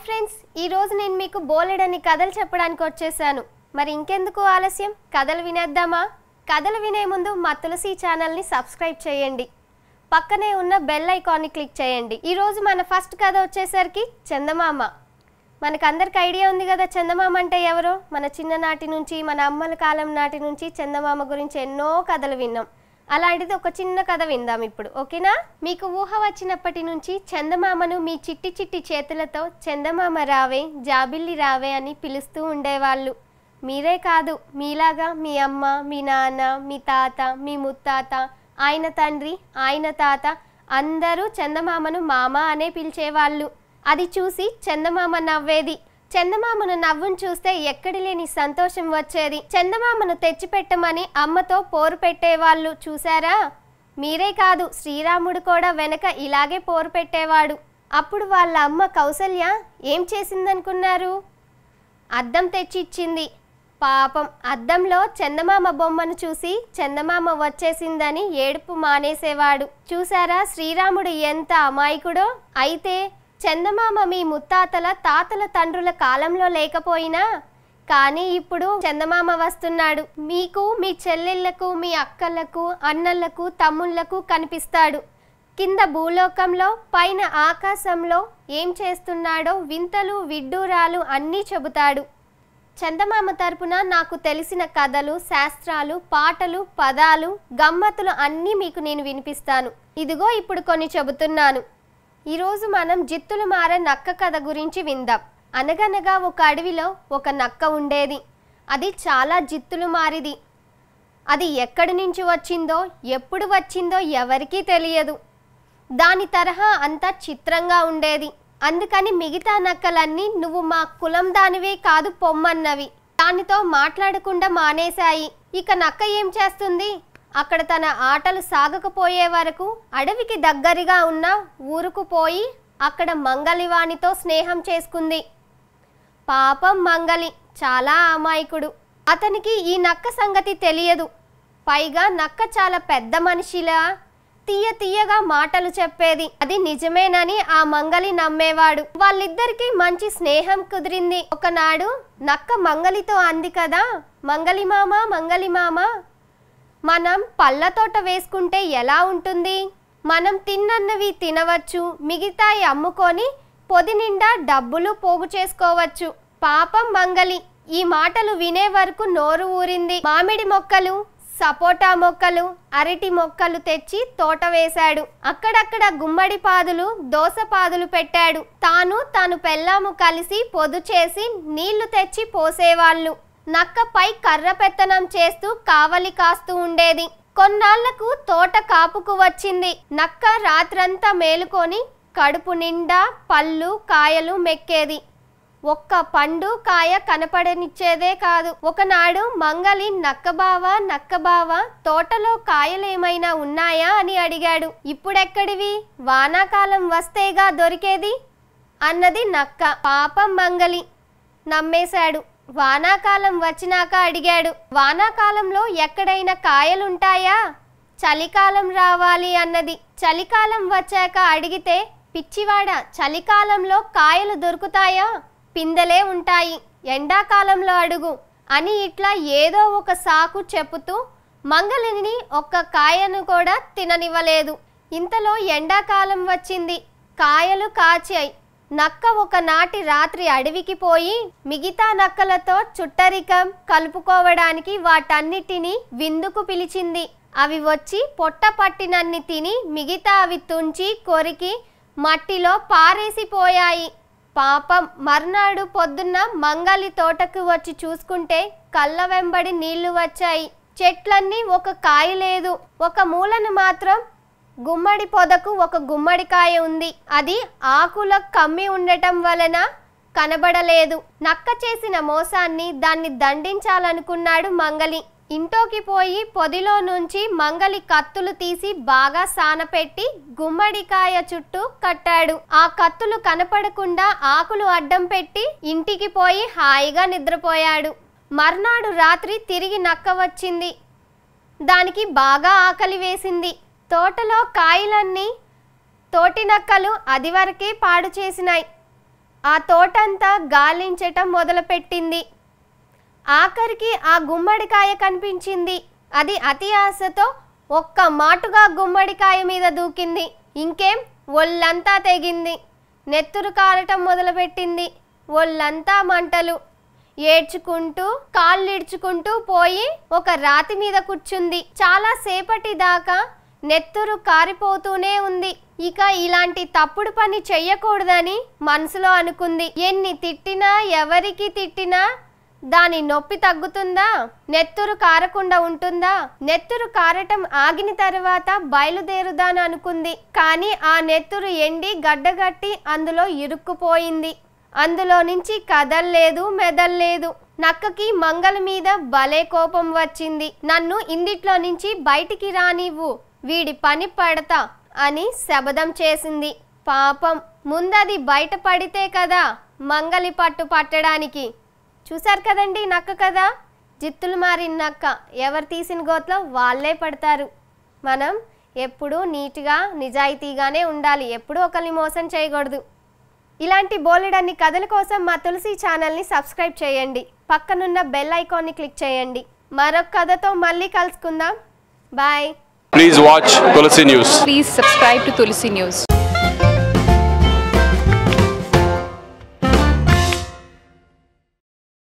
Friends ఈ రోజు నేను మీకు బోలెడని కథలు చెప్పడానికి వచ్చేసాను మరి ఇంకెందుకు ఆలస్యం కథలు వినేద్దామా కథలు వినే ముందు మా తులసి ఛానల్ని సబ్స్క్రైబ్ చేయండి పక్కనే ఉన్న బెల్ ఐకాన్ని క్లిక్ చేయండి ఈ రోజు మన ఫస్ట్ కథ వచ్చేసరికి చందమామ మనకందరికి ఐడియా ఉంది కదా చందమామ అంటే ఎవరో మన చిన్ననాటి నుంచి మన అమ్మల కాలం నాటి నుంచి చందమామ గురించి ఎన్నో కథలు విన్నాం అలాంటిది ఒక చిన్న కథ విందాం ఇప్పుడు ఓకేనా మీకు ఊహ వచ్చినప్పటి నుంచి చందమామను మీ చిట్టి చిట్టి చేతులతో చందమామ రావే జాబిల్లి రావే అని పిలుస్తూ ఉండేవాళ్ళు మీరే కాదు మీలాగా మీ అమ్మ మీ నాన్న మీ తాత మీ ముత్తాత ఆయన తండ్రి ఆయన తాత అందరూ చందమామను మామ అనే పిలిచేవాళ్ళు అది చూసి చందమామ నవ్వేది చందమామను నవ్వును చూస్తే ఎక్కడి లేని సంతోషం వచ్చేది చందమామను తెచ్చిపెట్టమని అమ్మతో పోరు పెట్టేవాళ్ళు చూసారా మీరే కాదు శ్రీరాముడు కూడా వెనక ఇలాగే పోరు పెట్టేవాడు అప్పుడు వాళ్ళ అమ్మ కౌసల్య ఏం చేసిందనుకున్నారు అద్దం తెచ్చి ఇచ్చింది పాపం అద్దంలో చందమామ బొమ్మను చూసి చందమామ వచ్చేసిందని ఏడుపు మానేసేవాడు చూసారా శ్రీరాముడు ఎంత అమాయకుడో అయితే చందమామ మీ ముత్తాతల తాతల తండ్రుల కాలంలో లేకపోయినా కానీ ఇప్పుడు చందమామ వస్తున్నాడు మీకు మీ చెల్లెళ్లకు మీ అక్కలకు అన్నలకు తమ్ముళ్లకు కనిపిస్తాడు కింద భూలోకంలో పైన ఆకాశంలో ఏం చేస్తున్నాడో వింతలు విడ్డూరాలు అన్నీ చెబుతాడు చందమామ తరపున నాకు తెలిసిన కథలు శాస్త్రాలు పాటలు పదాలు గమ్మత్తులు అన్నీ మీకు నేను వినిపిస్తాను ఇదిగో ఇప్పుడు కొన్ని చెబుతున్నాను ఈరోజు మనం జిత్తులు మారే నక్క కథ గురించి విందాం అనగనగా ఒక అడవిలో ఒక నక్క ఉండేది అది చాలా జిత్తులు మారిది అది ఎక్కడి నుంచి వచ్చిందో ఎప్పుడు వచ్చిందో ఎవరికీ తెలియదు దాని తరహా అంతా చిత్రంగా ఉండేది అందుకని మిగతా నక్కలన్నీ నువ్వు మా కులం దానివే కాదు పొమ్మన్నవి దానితో మాట్లాడకుండా మానేశాయి ఇక నక్క ఏం చేస్తుంది అక్కడ తన ఆటలు సాగకపోయే వరకు అడవికి దగ్గరగా ఉన్న ఊరుకు పోయి అక్కడ మంగలివానితో స్నేహం చేసుకుంది పాపం మంగలి చాలా అమాయకుడు అతనికి ఈ నక్క సంగతి తెలియదు పైగా నక్క చాలా పెద్ద మనిషిలా తీయ తీయగా మాటలు చెప్పేది అది నిజమేనని ఆ మంగలి నమ్మేవాడు వాళ్ళిద్దరికి మంచి స్నేహం కుదిరింది ఒకనాడు నక్క మంగలితో అంది కదా మంగలి మామ మంగలి మామ మనం పళ్ళ తోట వేసుకుంటే ఎలా ఉంటుంది మనం తిన్నన్నవి తినవచ్చు మిగతాయి అమ్ముకొని పొది నిండా డబ్బులు పోగు చేసుకోవచ్చు పాపం మంగలి ఈ మాటలు వినే వరకు నోరు ఊరింది మామిడి మొక్కలు సపోటా మొక్కలు అరటి మొక్కలు తెచ్చి తోట వేశాడు అక్కడక్కడ గుమ్మడి పాదులు దోస పాదులు పెట్టాడు తాను తాను పెళ్ళాము కలిసి పొదు చేసి నీళ్లు తెచ్చి పోసేవాళ్ళు నక్కపై కర్ర పెత్తనం చేస్తూ కావలి కాస్తూ ఉండేది కొన్నాళ్లకు తోట కాపుకు వచ్చింది నక్క రాత్రంతా మేలుకొని కడుపు నిండా పళ్ళు కాయలు మెక్కేది ఒక్క పండు కాయ కనపడనిచ్చేదే కాదు ఒకనాడు మంగలి నక్కబావ నక్కబావ తోటలో కాయలేమైనా ఉన్నాయా అని అడిగాడు ఇప్పుడెక్కడివి వానాకాలం వస్తేగా దొరికేది అన్నది నక్క పాపం మంగలి నమ్మేశాడు వానాకాలం వచ్చినాక అడిగాడు వానాకాలంలో ఎక్కడైనా కాయలుంటాయా చలికాలం రావాలి అన్నది చలికాలం వచ్చాక అడిగితే పిచ్చివాడ చలికాలంలో కాయలు దొరుకుతాయా పిందెలే ఉంటాయి ఎండాకాలంలో అడుగు అని ఇట్లా ఏదో ఒక సాకు చెప్పుతూ మంగలిని ఒక్క కాయను కూడా తిననివ్వలేదు ఇంతలో ఎండాకాలం వచ్చింది కాయలు కాచాయి నక్క ఒకనాటి రాత్రి అడవికి పోయి మిగతా నక్కలతో చుట్టరికం కలుపుకోవడానికి వాటన్నిటిని విందుకు పిలిచింది అవి వచ్చి పొట్ట పట్టినన్ని తిని మిగతా అవి తుంచి కొరికి మట్టిలో పారేసిపోయాయి పాపం మర్నాడు పొద్దున్న మంగలి తోటకు వచ్చి చూసుకుంటే కళ్ళ వెంబడి నీళ్లు వచ్చాయి చెట్లన్నీ ఒక కాయ లేదు ఒక మూలను మాత్రం గుమ్మడి పొదకు ఒక గుమ్మడికాయ ఉంది అది ఆకుల కమ్మి ఉండటం వలన కనబడలేదు నక్క చేసిన మోసాన్ని దాన్ని దండించాలనుకున్నాడు మంగలి ఇంట్లోకి పోయి పొదిలో నుంచి మంగలి కత్తులు తీసి బాగా సానపెట్టి గుమ్మడికాయ చుట్టూ కట్టాడు ఆ కత్తులు కనపడకుండా ఆకులు అడ్డం పెట్టి ఇంటికి పోయి హాయిగా నిద్రపోయాడు మర్నాడు రాత్రి తిరిగి నక్క వచ్చింది దానికి బాగా ఆకలి వేసింది తోటలో కాయలన్నీ తోటి నక్కలు అది వరకే పాడు చేసినాయి ఆ తోటంతా గాలించటం మొదలుపెట్టింది ఆఖరికి ఆ గుమ్మడికాయ కనిపించింది అది అతి ఆశతో ఒక్క మాటుగా గుమ్మడికాయ మీద దూకింది ఇంకేం ఒళ్ళంతా తెగింది నెత్తురు కారటం మొదలుపెట్టింది ఒళ్ళంతా మంటలు ఏడ్చుకుంటూ కాళ్ళిడ్చుకుంటూ పోయి ఒక రాతి మీద కూర్చుంది చాలా సేపటి దాకా నెత్తురు కారిపోతూనే ఉంది ఇక ఇలాంటి తప్పుడు పని చెయ్యకూడదని మనసులో అనుకుంది ఎన్ని తిట్టినా ఎవరికి తిట్టినా దాని నొప్పి తగ్గుతుందా నెత్తురు కారకుండా ఉంటుందా నెత్తురు కారటం ఆగిన తర్వాత బయలుదేరుదాను అనుకుంది కానీ ఆ నెత్తురు ఎండి గడ్డగట్టి అందులో ఇరుక్కుపోయింది అందులో నుంచి కదల్లేదు మెదల్లేదు నక్కకి మంగళ మీద భలే కోపం వచ్చింది నన్ను ఇందిట్లో నుంచి బయటికి రానివ్వు వీడి పని పడతా అని శబదం చేసింది పాపం ముందది బయట పడితే కదా మంగలి పట్టు పట్టడానికి చూశారు కదండి నక్క కదా జిత్తులు మారిన నక్క ఎవరు తీసిన గోత్లో వాళ్ళే పడతారు మనం ఎప్పుడూ నీట్గా నిజాయితీగానే ఉండాలి ఎప్పుడూ ఒకరిని మోసం చేయకూడదు ఇలాంటి బోలెడన్ని కథల కోసం మా తులసి ఛానల్ని సబ్స్క్రైబ్ చేయండి పక్కనున్న బెల్ ఐకాన్ని క్లిక్ చేయండి మరొక కథతో మళ్ళీ కలుసుకుందాం bye Please watch Tulsi News. Please subscribe to Tulsi News.